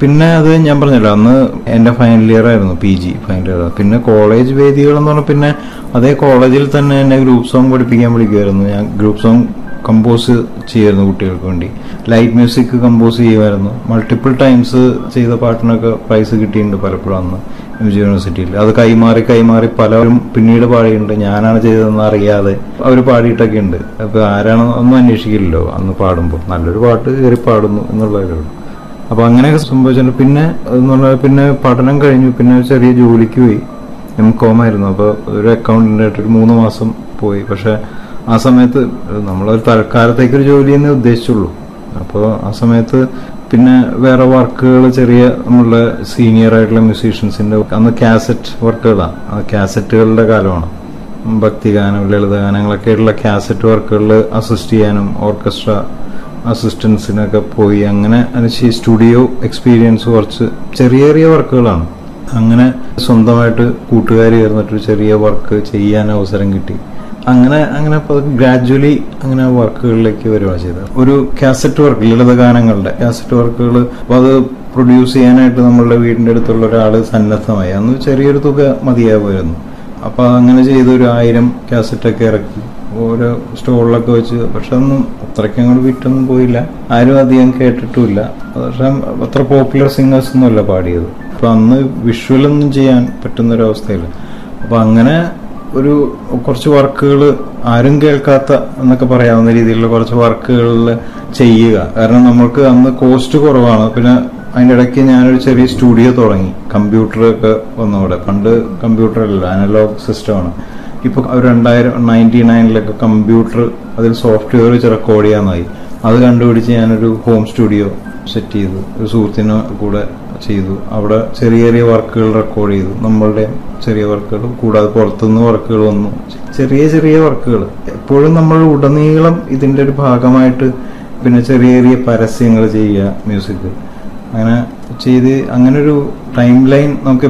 പിന്നെ അത് ഞാൻ പറഞ്ഞല്ലോ അന്ന് എന്റെ ഫൈനൽ ഇയർ ആയിരുന്നു പി ജി ഫൈനൽ ഇയർ പിന്നെ കോളേജ് വേദികൾ എന്ന് പറഞ്ഞാൽ പിന്നെ അതേ കോളേജിൽ തന്നെ എന്നെ ഗ്രൂപ്പ് സോങ് പഠിപ്പിക്കാൻ വിളിക്കുമായിരുന്നു ഞാൻ ഗ്രൂപ്പ് സോങ് കമ്പോസ് ചെയ്യായിരുന്നു കുട്ടികൾക്ക് വേണ്ടി ലൈറ്റ് മ്യൂസിക് കമ്പോസ് ചെയ്യുമായിരുന്നു മൾട്ടിപ്പിൾ ടൈംസ് ചെയ്ത പാട്ടിനൊക്കെ പ്രൈസ് കിട്ടിയിട്ടുണ്ട് പലപ്പോഴും അന്ന് എം ജി യൂണിവേഴ്സിറ്റിയിൽ അത് കൈമാറി കൈമാറി പലരും പിന്നീട് പാടിയിട്ടുണ്ട് ഞാനാണ് ചെയ്തതെന്ന് അറിയാതെ അവർ പാടിയിട്ടൊക്കെ ഉണ്ട് അപ്പൊ ആരാണ് ഒന്നും അന്വേഷിക്കില്ലല്ലോ അന്ന് പാടുമ്പോൾ നല്ലൊരു പാട്ട് കയറി പാടുന്നു എന്നുള്ളതേ ഉള്ളൂ അപ്പൊ അങ്ങനെയൊക്കെ സംഭവിച്ചിട്ടുണ്ട് പിന്നെ എന്ന് പറഞ്ഞാൽ പിന്നെ പഠനം കഴിഞ്ഞു പിന്നെ ഒരു ചെറിയ ജോലിക്ക് പോയി എം കോം ആയിരുന്നു അപ്പോൾ ഒരു അക്കൗണ്ടന്റ് ആയിട്ട് ഒരു മൂന്ന് മാസം പോയി പക്ഷെ ആ സമയത്ത് നമ്മളൊരു തൽക്കാലത്തേക്ക് ഒരു ജോലി എന്നേ ഉദ്ദേശിച്ചുള്ളൂ അപ്പോൾ ആ സമയത്ത് പിന്നെ വേറെ വർക്കുകൾ ചെറിയ നമ്മളുടെ സീനിയർ ആയിട്ടുള്ള മ്യൂസീഷ്യൻസിന്റെ അന്ന് കാസറ്റ് വർക്കുകളാണ് ആ കാസറ്റുകളുടെ കാലമാണ് ഭക്തിഗാനം ലളിതഗാനങ്ങളൊക്കെ ഉള്ള കാസറ്റ് വർക്കുകളിൽ അസിസ്റ്റ് ചെയ്യാനും ഓർക്കസ്ട്ര അസിസ്റ്റൻസിനൊക്കെ പോയി അങ്ങനെ അനുസരിച്ച് സ്റ്റുഡിയോ എക്സ്പീരിയൻസ് കുറച്ച് ചെറിയ ചെറിയ വർക്കുകളാണ് അങ്ങനെ സ്വന്തമായിട്ട് കൂട്ടുകാർ ചേർന്നിട്ട് ചെറിയ വർക്ക് ചെയ്യാൻ അവസരം കിട്ടി അങ്ങനെ അങ്ങനെ ഗ്രാജുവലി അങ്ങനെ വർക്കുകളിലേക്ക് വരിക ചെയ്തത് ഒരു കാസറ്റ് വർക്ക് ലളിതഗാനങ്ങളുടെ കാസറ്റ് വർക്കുകൾ അപ്പോൾ അത് പ്രൊഡ്യൂസ് ചെയ്യാനായിട്ട് നമ്മളുടെ വീടിന്റെ അടുത്തുള്ള ഒരാൾ സന്നദ്ധമായി അന്ന് ചെറിയൊരു തുക മതിയാവുമായിരുന്നു അപ്പൊ അങ്ങനെ ചെയ്ത് ഒരു ആയിരം കാസറ്റൊക്കെ ഇറക്കി ഓരോ സ്റ്റോളിലൊക്കെ വെച്ച് പക്ഷെ ഒന്നും അത്രയ്ക്ക് അങ്ങോട്ട് വിറ്റൊന്നും പോയില്ല ആരും അധികം കേട്ടിട്ടുമില്ല പക്ഷെ അത്ര പോപ്പുലർ സിംഗേഴ്സ് ഒന്നും അല്ല പാടിയത് അപ്പൊ അന്ന് വിഷ്വലൊന്നും ചെയ്യാൻ പറ്റുന്ന ഒരു അവസ്ഥയില്ല അപ്പൊ അങ്ങനെ ഒരു കുറച്ച് വർക്കുകൾ ആരും കേൾക്കാത്ത എന്നൊക്കെ പറയാവുന്ന രീതിയിലുള്ള കുറച്ച് വർക്കുകളിൽ ചെയ്യുക കാരണം നമ്മൾക്ക് അന്ന് കോസ്റ്റ് കുറവാണ് പിന്നെ അതിൻ്റെ ഇടയ്ക്ക് ഞാനൊരു ചെറിയ സ്റ്റുഡിയോ തുടങ്ങി കമ്പ്യൂട്ടർ ഒക്കെ വന്നവിടെ പണ്ട് കമ്പ്യൂട്ടർ അല്ല അനലോഗ് സിസ്റ്റമാണ് ഇപ്പൊ ഒരു രണ്ടായിരം നയൻറ്റി നയനിലൊക്കെ കമ്പ്യൂട്ടർ അതിൽ സോഫ്റ്റ്വെയർ വെച്ച് റെക്കോർഡ് ചെയ്യാനായി അത് കണ്ടുപിടിച്ച് ഞാനൊരു ഹോം സ്റ്റുഡിയോ സെറ്റ് ചെയ്തു ഒരു സുഹൃത്തിന് കൂടെ ചെയ്തു അവിടെ ചെറിയ ചെറിയ വർക്കുകൾ റെക്കോർഡ് ചെയ്തു നമ്മളുടെ ചെറിയ വർക്കുകൾ കൂടാതെ പുറത്തുനിന്ന് വർക്കുകൾ വന്നു ചെറിയ ചെറിയ വർക്കുകൾ എപ്പോഴും നമ്മൾ ഉടനീളം ഇതിന്റെ ഒരു ഭാഗമായിട്ട് പിന്നെ ചെറിയ ചെറിയ പരസ്യങ്ങൾ ചെയ്യുക മ്യൂസിക് അങ്ങനെ ചെയ്ത് അങ്ങനെ ഒരു ടൈം ലൈൻ നമുക്ക്